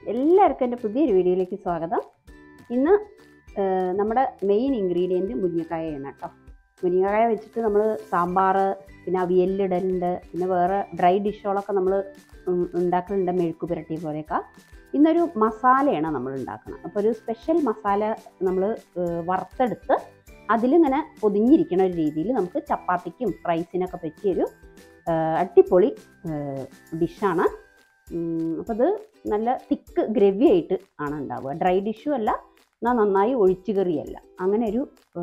എല്ലാവർക്കും എൻ്റെ പുതിയൊരു വീഡിയോയിലേക്ക് സ്വാഗതം ഇന്ന് ഏഹ്, നമ്മുടെ മെയിൻ ഇൻഗ്രീഡിയൻറ്റ് മുരിങ്ങക്കായയാണ് കേട്ടോ മുരിങ്ങക്കായ വെച്ചിട്ട് നമ്മൾ സാമ്പാർ പിന്നെ അവിയലിടലുണ്ട് പിന്നെ വേറെ ഡ്രൈ ഡിഷുകളൊക്കെ നമ്മൾ ഉണ്ടാക്കലുണ്ട് മെഴുക്ക് പുരട്ടി പോലെയൊക്കെ ഇന്നൊരു മസാലയാണ് നമ്മൾ ഉണ്ടാക്കുന്നത് അപ്പോൾ ഒരു സ്പെഷ്യൽ മസാല നമ്മൾ വറുത്തെടുത്ത് അതിലിങ്ങനെ പൊതിഞ്ഞിരിക്കുന്ന ഒരു രീതിയിൽ നമുക്ക് ചപ്പാത്തിക്കും റൈസിനൊക്കെ പറ്റിയൊരു ഏഹ്, അടിപൊളി ഡിഷാണ് അപ്പോൾ അത് നല്ല തിക്ക് ഗ്രവി ആയിട്ട് ആണ് ഉണ്ടാവുക ഡ്രൈ ഡിഷും അല്ല എന്നാൽ നന്നായി ഒഴിച്ചു കറിയല്ല അങ്ങനെ ഒരു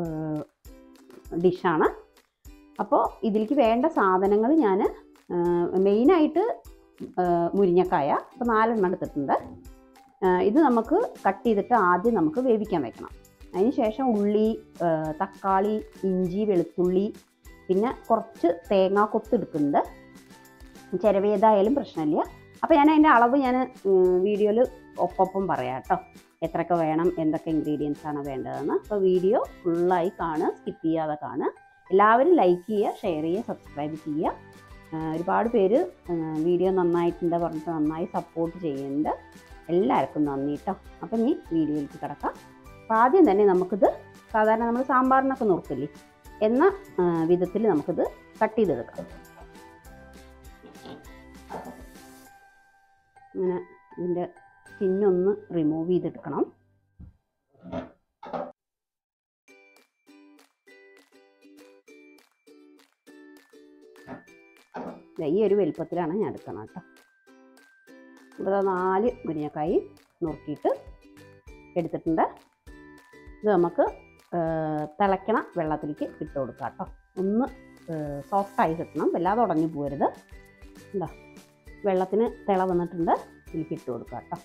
ഡിഷാണ് അപ്പോൾ ഇതിലേക്ക് വേണ്ട സാധനങ്ങൾ ഞാൻ മെയിനായിട്ട് മുരിങ്ങക്കായ അപ്പോൾ നാലെണ്ണം എടുത്തിട്ടുണ്ട് ആ, ഇത് നമുക്ക് കട്ട് ചെയ്തിട്ട് ആദ്യം നമുക്ക് വേവിക്കാൻ വെക്കണം അതിന് ശേഷം ഉള്ളി ആ, തക്കാളി ഇഞ്ചി വെളുത്തുള്ളി പിന്നെ കുറച്ച് തേങ്ങാ കൊത്ത് എടുക്കുന്നുണ്ട് ചിരവേതായാലും പ്രശ്നമില്ല അപ്പോൾ ഞാൻ അതിൻ്റെ അളവ് ഞാൻ വീഡിയോയിൽ ഒപ്പം പറയാം കേട്ടോ എത്രയൊക്കെ വേണം എന്തൊക്കെ ഇൻഗ്രീഡിയൻസ് ആണ് വേണ്ടതെന്ന് അപ്പോൾ വീഡിയോ ഫുള്ളായി കാണുക സ്കിപ്പ് ചെയ്യാതെ കാണുക എല്ലാവരും ലൈക്ക് ചെയ്യുക ഷെയർ ചെയ്യുക സബ്സ്ക്രൈബ് ചെയ്യുക ആ, ഒരുപാട് പേര് വീഡിയോ നന്നായിട്ടുണ്ട് പറഞ്ഞിട്ട് നന്നായി സപ്പോർട്ട് ചെയ്യുന്നുണ്ട് എല്ലാവർക്കും നന്ദി കേട്ടോ അപ്പം ഇനി വീഡിയോയിലേക്ക് കിടക്കാം അപ്പോൾ ആദ്യം തന്നെ നമുക്കിത് സാധാരണ നമ്മൾ സാമ്പാറിനൊക്കെ നോക്കില്ലേ എന്ന വിധത്തിൽ നമുക്കിത് കട്ട് ചെയ്തെടുക്കാം ഇങ്ങനെ ഇതിൻ്റെ സ്കിന്നൊന്ന് റിമൂവ് ചെയ്തെടുക്കണം ദേ ഈ ഒരു വലിപ്പത്തിലാണ് ഞാൻ എടുക്കണം കേട്ടോ ഇവിടെ നാല് മുരിങ്ങക്കായി നുറുക്കിയിട്ട് എടുത്തിട്ടുണ്ട് ഇത് നമുക്ക് ആ, തിളയ്ക്കണ വെള്ളത്തിലേക്ക് ഇട്ട് കൊടുക്കാം കേട്ടോ ഒന്ന് സോഫ്റ്റായി കിട്ടണം വല്ലാതെ ഉടഞ്ഞു പോരുത് എന്താ വെള്ളത്തിന് തിള വന്നിട്ടുണ്ട് ഇതിലേക്ക് ഇട്ട് കൊടുക്കാം കേട്ടോ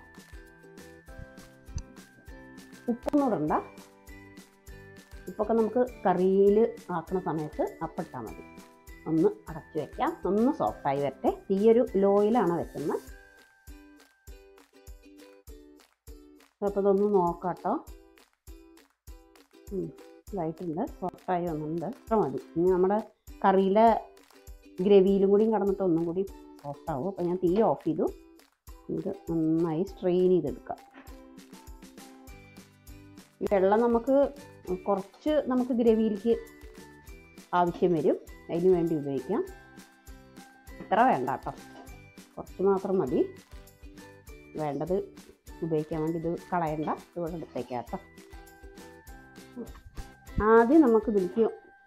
ഉപ്പൊന്നും ഇടണ്ട ഉപ്പൊക്കെ നമുക്ക് കറിയിൽ ആക്കുന്ന സമയത്ത് അപ്പിട്ടാൽ മതി ഒന്ന് അടച്ചു വെക്കാം ഒന്ന് സോഫ്റ്റായി വരട്ടെ തീയൊരു ലോയിലാണ് വെക്കുന്നത് അപ്പോൾ ഇതൊന്ന് നോക്കാം കേട്ടോ ഉം, ഇതായിട്ടുണ്ട് സോഫ്റ്റായി വന്നിട്ടുണ്ട് അത്ര മതി ഇനി നമ്മുടെ കറിയിലെ ഗ്രവിയിലും കൂടിയും കടന്നിട്ട് ഒന്നും കൂടി സോഫ്റ്റ് ആവും അപ്പോൾ ഞാൻ തീ ഓഫ് ചെയ്തു ഇത് നന്നായി സ്ട്രെയിൻ ചെയ്തെടുക്കാം ഈ വെള്ളം നമുക്ക് കുറച്ച് നമുക്ക് ഗ്രവിയിലേക്ക് ആവശ്യം വരും അതിന് വേണ്ടി ഉപയോഗിക്കാം ഇത്ര വേണ്ട കേട്ടോ കുറച്ച് മാത്രം മതി വേണ്ടത് ഉപയോഗിക്കാൻ വേണ്ടി ഇത് കളയണ്ട ഇവിടെ എടുത്തേക്കാം കേട്ടോ ആദ്യം നമുക്ക് ഇതിലേക്ക്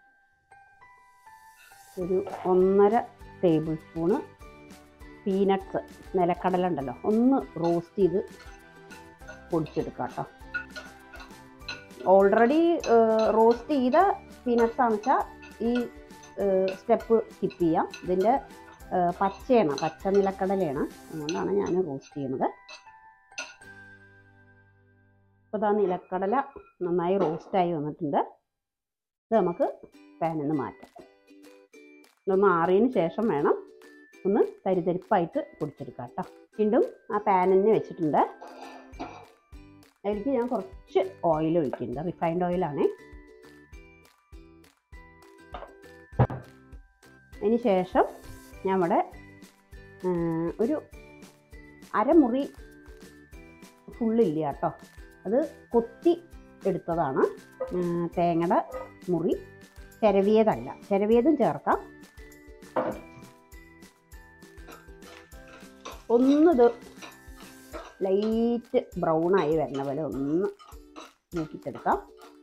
ഒരു ഒന്നര ടേബിൾ സ്പൂണ് പീനട്ട്സ് നിലക്കടല ഉണ്ടല്ലോ ഒന്ന് റോസ്റ്റ് ചെയ്ത് പൊടിച്ചെടുക്കാം കേട്ടോ ഓൾറെഡി റോസ്റ്റ് ചെയ്ത പീനട്ട്സ് ആണെന്ന് വെച്ചാൽ ഈ സ്റ്റെപ്പ് സ്കിപ്പ് ചെയ്യാം ഇതിൻ്റെ പച്ചയാണ് പച്ച നിലക്കടലയാണ് അതുകൊണ്ടാണ് ഞാൻ റോസ്റ്റ് ചെയ്യുന്നത് അപ്പോൾ ഇതാ നിലക്കടല നന്നായി റോസ്റ്റായി വന്നിട്ടുണ്ട് ഇത് നമുക്ക് പാനിൽ നിന്ന് മാറ്റാം ഇതൊന്ന് ആറിയതിന് ശേഷം വേണം ഒന്ന് തരിതരിപ്പായിട്ട് പൊടിച്ചെടുക്കാം കേട്ടോ വീണ്ടും ആ പാനിന് വെച്ചിട്ടുണ്ട് അതിലേക്ക് ഞാൻ കുറച്ച് ഓയിൽ ഒഴിക്കുന്നുണ്ട് റിഫൈൻഡ് ഓയിലാണേ അതിന് ശേഷം ഞാൻ ഇവിടെ ആ, ഒരു അരമുറി ഫുള്ളില്ല കേട്ടോ അത് കൊത്തി എടുത്തതാണ് ആ, തേങ്ങയുടെ മുറി ചിരവിയതല്ല ചിരവിയതും ചേർക്കാം ഒന്നിത് ലൈറ്റ് ബ്രൗൺ ആയി വരുന്ന പോലെ ഒന്ന് നോക്കിയിട്ടെടുക്കാം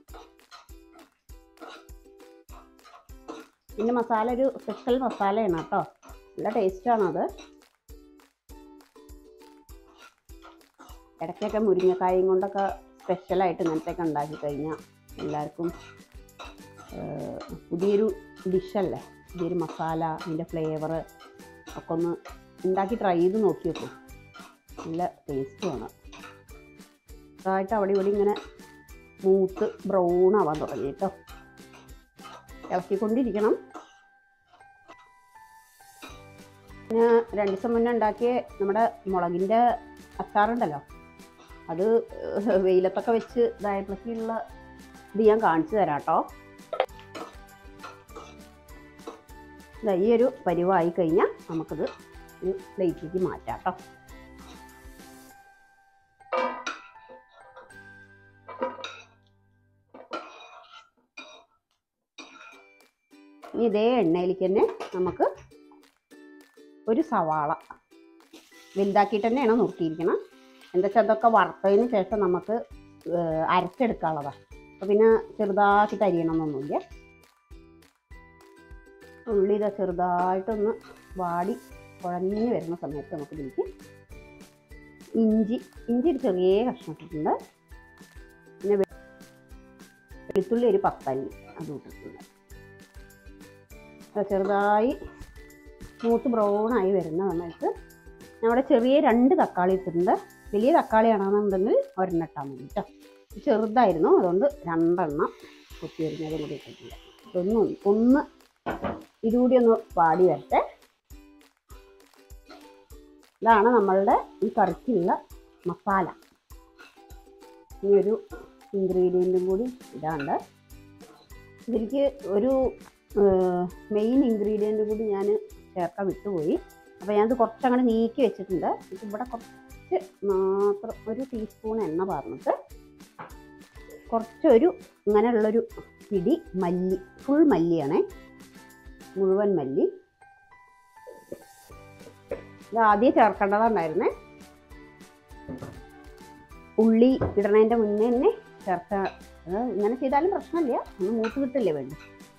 പിന്നെ മസാല ഒരു സ്പെഷ്യൽ മസാലയാണ് കേട്ടോ നല്ല ടേസ്റ്റാണത് ഇടയ്ക്കൊക്കെ മുരിങ്ങക്കായും കൊണ്ടൊക്കെ സ്പെഷ്യലായിട്ട് ഇങ്ങനത്തെയൊക്കെ ഉണ്ടാക്കി കഴിഞ്ഞാൽ എല്ലാവർക്കും ഏഹ്, പുതിയൊരു ഡിഷല്ലേ പുതിയൊരു മസാല അതിൻ്റെ ഫ്ലേവർ ഒക്കെ ഒന്ന് ഉണ്ടാക്കി ട്രൈ ചെയ്ത് നോക്കി നോക്കും നല്ല ടേസ്റ്റുമാണ് ചെറുതായിട്ട് അവിടെ ഇവിടെ ഇങ്ങനെ മൂത്ത് ബ്രൗൺ ആവാൻ തുടങ്ങി കേട്ടോ ഇളക്കിക്കൊണ്ടിരിക്കണം ഞാൻ രണ്ട് ദിവസം മുന്നേ ഉണ്ടാക്കിയ നമ്മുടെ മുളകിൻ്റെ അച്ചാറുണ്ടല്ലോ അത് ഏഹ്, വെയിലത്തൊക്കെ വെച്ച് ഇതായപ്പോഴേക്കുള്ള ഇത് ഞാൻ കാണിച്ചു തരാം കേട്ടോ ദാ ഈ ഒരു പരുവായി കഴിഞ്ഞാൽ നമുക്കിത് ഒരു പ്ലേറ്റിലേക്ക് മാറ്റാം കേട്ടോ ഇനി ഇതേ എണ്ണയിലേക്ക് തന്നെ നമുക്ക് ഒരു സവാള വലുതാക്കിയിട്ട് തന്നെയാണ് നുറുക്കിയിരിക്കണം എന്താ വെച്ചാൽ അതൊക്കെ വറുത്തതിന് ശേഷം നമുക്ക് ഏഹ്, അരച്ചെടുക്കാനുള്ളതാണ് അപ്പോൾ പിന്നെ ചെറുതാക്കിയിട്ട് അരിയണമെന്നൊന്നുമില്ല ഉള്ളി ഇതാ ചെറുതായിട്ടൊന്ന് വാടി കുഴഞ്ഞ് വരുന്ന സമയത്ത് നമുക്ക് ഇതിലേക്ക് ഇഞ്ചി ഇഞ്ചി ഒരു ചെറിയ കഷ്ണം ഇട്ടിട്ടുണ്ട് പിന്നെ വെ- വെളുത്തുള്ളി ഒരു പത്തല്ലി അതും ഇട്ടിട്ടുണ്ട് അത് ചെറുതായി സ്മൂത്ത് ബ്രൗൺ ആയി വരുന്ന സമയത്ത് നമ്മുടെ ചെറിയ രണ്ട് തക്കാളി ഇട്ടിട്ടുണ്ട് വലിയ തക്കാളിയാണെന്നുണ്ടെങ്കിൽ ഒരെണ്ണം ഇട്ടാൽ മതി കേട്ടോ ചെറുതായിരുന്നു അതുകൊണ്ട് രണ്ടെണ്ണം കുത്തി വരുന്നതും കൂടി ഇട്ടിട്ടുണ്ട് ഒന്ന് ഒന്ന് ഇതുകൂടി ഒന്ന് വാടി വരട്ടെ ഇതാണ് നമ്മളുടെ ഈ കറിക്കുള്ള മസാല ഇനി ഒരു ഇൻഗ്രീഡിയൻറ്റും കൂടി ഇടാണ്ട് ഇതിലേക്ക് ഒരു മെയിൻ ഇൻഗ്രീഡിയൻ്റ് കൂടി ഞാൻ ചേർക്കാൻ വിട്ടുപോയി അപ്പോൾ ഞാനത് കുറച്ചങ്ങനെ നീക്കി വെച്ചിട്ടുണ്ട് ഇത് ഇവിടെ കുറച്ച് മാത്രം ഒരു ടീസ്പൂൺ എണ്ണ പറഞ്ഞിട്ട് കുറച്ചൊരു ഇങ്ങനെയുള്ളൊരു പിടി മല്ലി ഫുൾ മല്ലിയാണേ മുഴുവൻ മല്ലി ഇത് ആദ്യം ചേർക്കേണ്ടതുണ്ടായിരുന്നേ ഉള്ളി ഇടണതിൻ്റെ മുന്നേ തന്നെ ചേർക്ക അത് ഇങ്ങനെ ചെയ്താലും പ്രശ്നമില്ല ഒന്ന് മൂത്ത് കിട്ടില്ലേ വേണ്ടി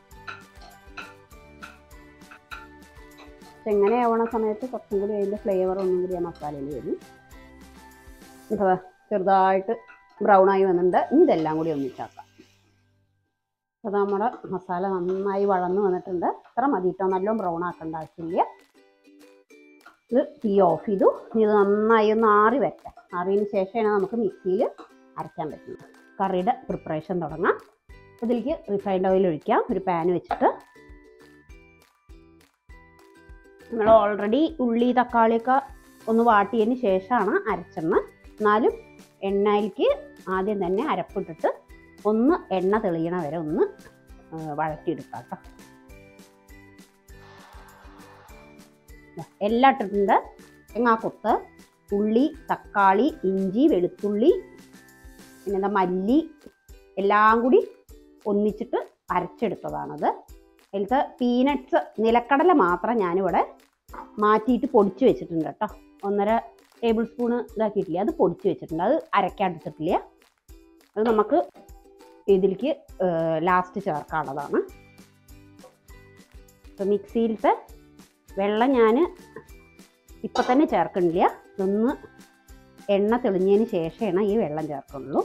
പക്ഷെ ഇങ്ങനെ ആവണ സമയത്ത് കുറച്ചും കൂടി അതിൻ്റെ ഫ്ലേവർ ഒന്നും കൂടി ആ മസാലയിൽ വരും അപ്പോൾ ചെറുതായിട്ട് ബ്രൗൺ ആയി വന്നിട്ടുണ്ട് ഇനി ഇതെല്ലാം കൂടി ഒന്നിച്ചാക്കാം അപ്പോൾ നമ്മുടെ മസാല നന്നായി വളർന്നു വന്നിട്ടുണ്ട് ഇത്ര മതി കേട്ടോ നല്ലോണം ബ്രൗൺ ആക്കേണ്ട ആവശ്യമില്ല ഇത് തീ ഓഫ് ചെയ്തു ഇനി ഇത് നന്നായി ഒന്ന് ആറി വരട്ടെ ആറിയതിന് ശേഷമാണ് നമുക്ക് മിക്സിയിൽ അരയ്ക്കാൻ പറ്റുന്നത് കറിയുടെ പ്രിപ്പറേഷൻ തുടങ്ങാം ഇതിലേക്ക് റിഫൈൻഡ് ഓയിൽ ഒഴിക്കാം ഒരു പാൻ വെച്ചിട്ട് നമ്മൾ ഓൾറെഡി ഉള്ളി തക്കാളിയൊക്കെ ഒന്ന് വാട്ടിയതിന് ശേഷമാണ് അരച്ചെണ്ണ എന്നാലും എണ്ണയിലേക്ക് ആദ്യം തന്നെ അരപ്പിട്ടിട്ട് ഒന്ന് എണ്ണ തെളിയണ വരെ ഒന്ന് ആ, വഴറ്റിയെടുക്കാം കേട്ടോ ദാ, എല്ലാം ഇട്ടിട്ടുണ്ട് തേങ്ങാക്കൊത്ത് ഉള്ളി തക്കാളി ഇഞ്ചി വെളുത്തുള്ളി പിന്നെന്താ മല്ലി എല്ലാം കൂടി ഒന്നിച്ചിട്ട് അരച്ചെടുത്തതാണത് അതിലത്തെ പീനട്ട്സ് നിലക്കടല മാത്രം ഞാനിവിടെ മാറ്റിയിട്ട് പൊടിച്ച് വെച്ചിട്ടുണ്ട് കേട്ടോ ഒന്നര ടേബിൾ സ്പൂണ് ഇതാക്കിയിട്ടില്ല അത് പൊടിച്ച് വെച്ചിട്ടുണ്ട് അത് അരക്കാണ്ടിട്ടിട്ടില്ല അത് നമുക്ക് ഇതിലേക്ക് ലാസ്റ്റ് ചേർക്കാനുള്ളതാണ് ഇപ്പം മിക്സിയിലത്തെ വെള്ളം ഞാൻ ഇപ്പം തന്നെ ചേർക്കണില്ല ഇതൊന്ന് എണ്ണ തെളിഞ്ഞതിന് ശേഷമാണ് ഈ വെള്ളം ചേർക്കുള്ളൂ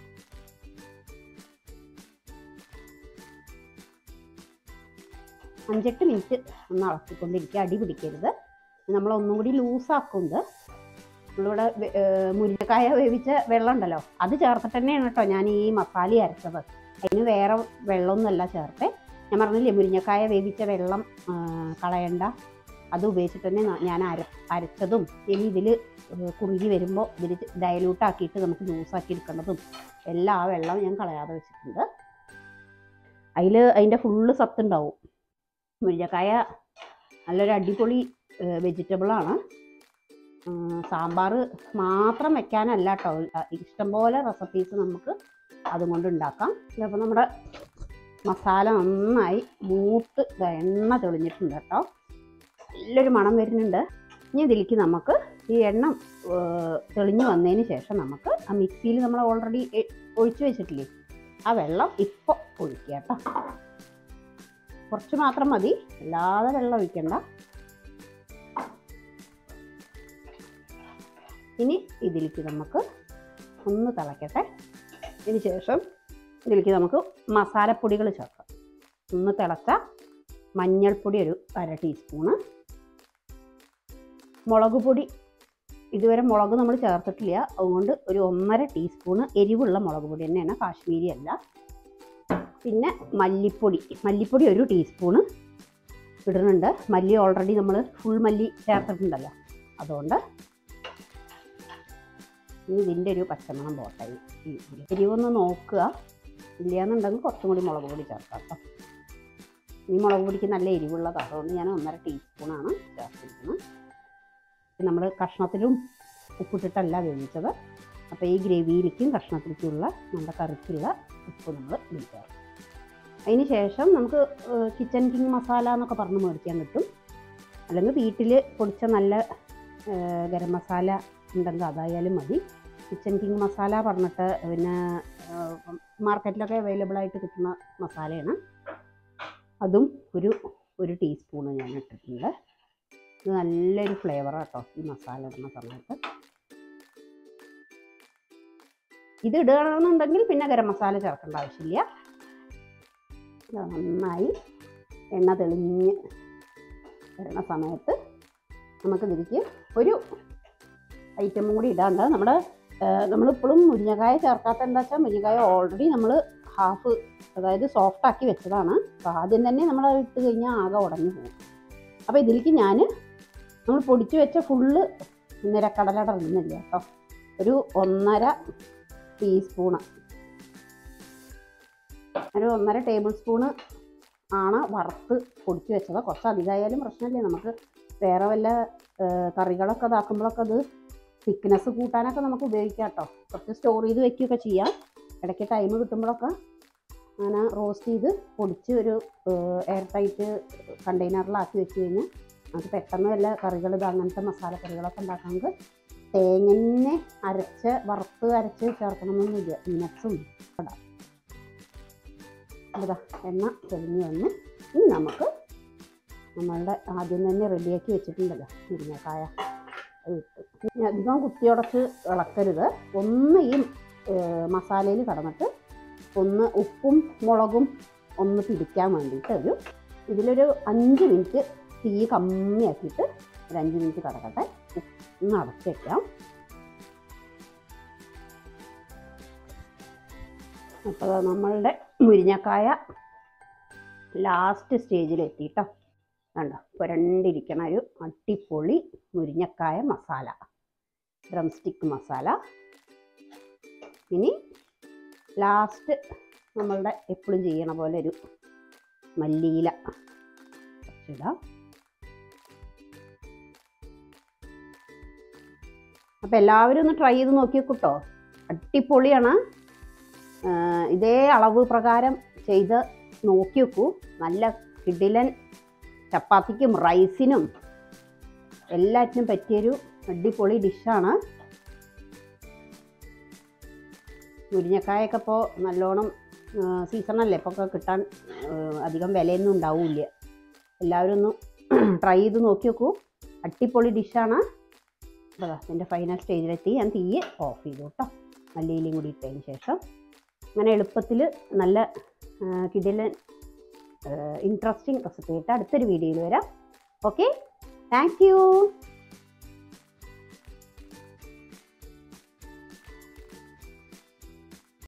അഞ്ചെട്ട് മിനിറ്റ് ഒന്ന് ഇളക്കിക്കൊണ്ടിരിക്കുക അടി പിടിക്കരുത് നമ്മൾ ഒന്നും കൂടി ലൂസാക്കുന്നുണ്ട് നമ്മളിവിടെ വെ- ഏർ മുരിങ്ങക്കായ വേവിച്ച വെള്ളം ഉണ്ടല്ലോ അത് ചേർത്തിട്ട് തന്നെയാണ് കേട്ടോ ഞാൻ ഈ മസാല അരച്ചത് അതിന് വേറെ വെള്ളമൊന്നുമല്ല ചേർത്തേ ഞാൻ പറഞ്ഞില്ലേ മുരിങ്ങക്കായ വേവിച്ച വെള്ളം ആ, കളയണ്ട അത് ഉപയോഗിച്ചിട്ട് തന്നെ ന- ഞാൻ അര അരച്ചതും ഇനി ഇതിൽ കുറുകി വരുമ്പോൾ ഇതിൽ ഡയലൂട്ടാക്കിയിട്ട് നമുക്ക് ജ്യൂസാക്കി എടുക്കേണ്ടതും എല്ലാം ആ വെള്ളം ഞാൻ കളയാതെ വെച്ചിട്ടുണ്ട് അതിൽ അതിൻ്റെ ഫുള്ള് സത്തുണ്ടാവും മുരിങ്ങക്കായ നല്ലൊരു അടിപൊളി വെജിറ്റബിളാണ് സാമ്പാർ മാത്രം വെക്കാനല്ല കേട്ടോ ഇഷ്ടംപോലെ റെസിപ്പീസ് നമുക്ക് അതുകൊണ്ട് ഉണ്ടാക്കാം അപ്പോൾ നമ്മുടെ മസാല നന്നായി മൂത്ത് ദാ എണ്ണ തെളിഞ്ഞിട്ടുണ്ട് കേട്ടോ നല്ലൊരു മണം വരുന്നുണ്ട് ഇനി ഇതിലേക്ക് നമുക്ക് ഈ എണ്ണ ഏർ, തെളിഞ്ഞ് വന്നതിന് ശേഷം നമുക്ക് ആ മിക്സിയിൽ നമ്മൾ ഓൾറെഡി ഒഴിച്ചു വെച്ചിട്ടില്ലേ ആ വെള്ളം ഇപ്പോൾ ഒഴിക്കുക കേട്ടോ കുറച്ച് മാത്രം മതി അല്ലാതെ വെള്ളം ഒഴിക്കണ്ട ഇനി ഇതിലേക്ക് നമുക്ക് ഒന്ന് തിളക്കട്ടെ ഇതിന് ശേഷം ഇതിലേക്ക് നമുക്ക് മസാലപ്പൊടികൾ ചേർക്കാം ഒന്ന് തിളച്ച മഞ്ഞൾപ്പൊടി ഒരു അര ടീസ്പൂണ് മുളക് പൊടി ഇതുവരെ മുളക് നമ്മൾ ചേർത്തിട്ടില്ല അതുകൊണ്ട് ഒരു ഒന്നര ടീസ്പൂണ് എരിവുള്ള മുളക് പൊടി തന്നെയാണ് കാശ്മീരി അല്ല പിന്നെ മല്ലിപ്പൊടി മല്ലിപ്പൊടി ഒരു ടീസ്പൂണ് ഇടുന്നുണ്ട് മല്ലി ഓൾറെഡി നമ്മൾ ഫുൾ മല്ലി ചേർത്തിട്ടുണ്ടല്ലോ അതുകൊണ്ട് ഇനി ഇതിൻ്റെ ഒരു പച്ചമണം പോട്ടെ ഈ ഇതിൽ. എരിവൊന്ന് നോക്കുക ഇല്ലയെന്നുണ്ടെങ്കിൽ കുറച്ചും കൂടി മുളക് പൊടി ചേർക്കാം കേട്ടോ ഈ മുളക് പൊടിക്ക് നല്ല എരിവുള്ളതാണ് അതുകൊണ്ട് ഞാൻ ഒന്നര ടീസ്പൂണാണ് ചേർത്തിരിക്കുന്നത് നമ്മൾ കഷ്ണത്തിലും ഉപ്പിട്ടിട്ടല്ല വേവിച്ചത് അപ്പോൾ ഈ ഗ്രേവിയിലേക്കും കഷ്ണത്തിലേക്കുള്ള നമ്മുടെ കറിക്കുള്ള ഉപ്പ് നമ്മൾ ഇതിൽ ചേർക്കും അതിന് ശേഷം നമുക്ക് കിച്ചൺ കിങ് മസാല എന്നൊക്കെ പറഞ്ഞ് മേടിക്കാൻ കിട്ടും അല്ലെങ്കിൽ വീട്ടിൽ പൊടിച്ച നല്ല ഏഹ്, ഗരം മസാല ഉണ്ടെങ്കിൽ അതായാലും മതി കിച്ചൺ കിങ് മസാല പറഞ്ഞിട്ട് പിന്നെ ഏഹ്, മാർക്കറ്റിലൊക്കെ അവൈലബിൾ ആയിട്ട് കിട്ടുന്ന മസാലയാണ് അതും ഒരു ഒരു ടീസ്പൂണ് ഞാൻ ഇട്ടിട്ടുണ്ട് ഇത് നല്ലൊരു ഫ്ലേവറാണ് കേട്ടോ ഈ മസാല ഇടുന്ന സമയത്ത് ഇത് ഇടുകയാണെന്നുണ്ടെങ്കിൽ പിന്നെ ഗരം മസാല ചേർക്കേണ്ട ആവശ്യമില്ല ഇത് നന്നായി എണ്ണ തെളിഞ്ഞ് വരുന്ന സമയത്ത് നമുക്കിതിലേക്ക് ഒരു ഐറ്റം കൂടി ഇടാണ്ട് നമ്മുടെ നമ്മളിപ്പോഴും മുരിങ്ങക്കായ ചേർക്കാത്ത എന്താ വെച്ചാൽ മുരിങ്ങക്കായ ഓൾറെഡി നമ്മൾ ഹാഫ് അതായത് സോഫ്റ്റ് ആക്കി വെച്ചതാണ് അപ്പോൾ ആദ്യം തന്നെ നമ്മൾ അത് ഇട്ട് കഴിഞ്ഞാൽ ആകെ ഉടഞ്ഞു പോകും അപ്പോൾ ഇതിലേക്ക് ഞാൻ നമ്മൾ പൊടിച്ചു വെച്ച ഫുള്ള് നിരക്കടലട ഇടുന്നില്ല കേട്ടോ ഒരു ഒന്നര ടീസ്പൂണ് ഒരു ഒന്നര ടേബിൾ സ്പൂണ് ആണ് വറുത്ത് പൊടിച്ചു വെച്ചത് കുറച്ച് അധികമായാലും പ്രശ്നമില്ല നമുക്ക് വേറെ വല്ല ഏഹ്, കറികളൊക്കെ ഇതാക്കുമ്പോഴൊക്കെ അത് തിക്നെസ് കൂട്ടാനൊക്കെ നമുക്ക് ഉപയോഗിക്കാം കേട്ടോ കുറച്ച് സ്റ്റോർ ചെയ്ത് വെക്കുകയൊക്കെ ചെയ്യാം ഇടയ്ക്ക് ടൈം കിട്ടുമ്പോഴൊക്കെ അങ്ങനെ റോസ്റ്റ് ചെയ്ത് പൊടിച്ച് ഒരു എയർ ടൈറ്റ് കണ്ടെയ്നറിലാക്കി വെച്ച് കഴിഞ്ഞാൽ നമുക്ക് പെട്ടെന്ന് വല്ല കറികൾ ഇത് അങ്ങനത്തെ മസാല കറികളൊക്കെ ഉണ്ടാക്കണമെങ്കിൽ തേങ്ങനെ അരച്ച് വറുത്ത് അരച്ച് ചേർക്കണമെന്നൊന്നുമില്ല പീനട്സും ഇടാം അതാ എണ്ണ തെളിഞ്ഞ് വന്നു ഇനി നമുക്ക് നമ്മളുടെ ആദ്യം തന്നെ റെഡിയാക്കി വെച്ചിട്ടുണ്ടല്ലോ മുരിങ്ങക്കായ അത് ഇട്ടു ഇനി അധികം കുത്തിയുടച്ച് ഇളക്കരുത് ഒന്ന് ഈ മസാലയിൽ കടന്നിട്ട് ഒന്ന് ഉപ്പും മുളകും ഒന്ന് പിടിക്കാൻ വേണ്ടിയിട്ട് ഒരു ഇതിലൊരു അഞ്ച് മിനിറ്റ് തീ കമ്മിയാക്കിയിട്ട് ഒരു അഞ്ച് മിനിറ്റ് കിടക്കട്ടെ ഒന്ന് അടച്ച് വയ്ക്കാം അപ്പോൾ നമ്മളുടെ മുരിങ്ങക്കായ ലാസ്റ്റ് സ്റ്റേജിൽ എത്തിയിട്ടോ കണ്ടോ പുരണ്ടിരിക്കണ ഒരു അടിപൊളി മുരിങ്ങക്കായ മസാല ഡ്രം സ്റ്റിക്ക് മസാല ഇനി ലാസ്റ്റ് നമ്മളുടെ എപ്പോഴും ചെയ്യണ പോലെ ഒരു മല്ലിയില കുറച്ചിടാം അപ്പോൾ എല്ലാവരും ഒന്ന് ട്രൈ ചെയ്ത് നോക്കിയോട്ടോ അടിപൊളിയാണ് ആ, ഇതേ അളവ് പ്രകാരം ചെയ്ത് നോക്കി നോക്കൂ നല്ല കിടിലൻ ചപ്പാത്തിക്കും റൈസിനും എല്ലാറ്റിനും പറ്റിയൊരു അടിപൊളി ഡിഷാണ് മുരിങ്ങക്കായൊക്കെ ഇപ്പോൾ നല്ലോണം സീസണല്ലേ ഇപ്പോൾ ഒക്കെ കിട്ടാൻ ആ, അധികം വിലയൊന്നും ഉണ്ടാവില്ല എല്ലാവരും ഒന്ന് ട്രൈ ചെയ്ത് നോക്കി നോക്കൂ അടിപൊളി ഡിഷാണ് അപ്പോൾ അതിൻ്റെ ഫൈനൽ സ്റ്റേജിലെത്തി ഞാൻ തീ ഓഫ് ചെയ്തു കേട്ടോ മല്ലിയിലയും കൂടി ഇട്ടതിന് ശേഷം അങ്ങനെ എളുപ്പത്തിൽ നല്ല ആ, കിടിലൻ ഇൻട്രസ്റ്റിംഗ് റെസിപ്പി ആയിട്ട് അടുത്തൊരു വീഡിയോയിൽ വരാം ഓക്കെ താങ്ക് യു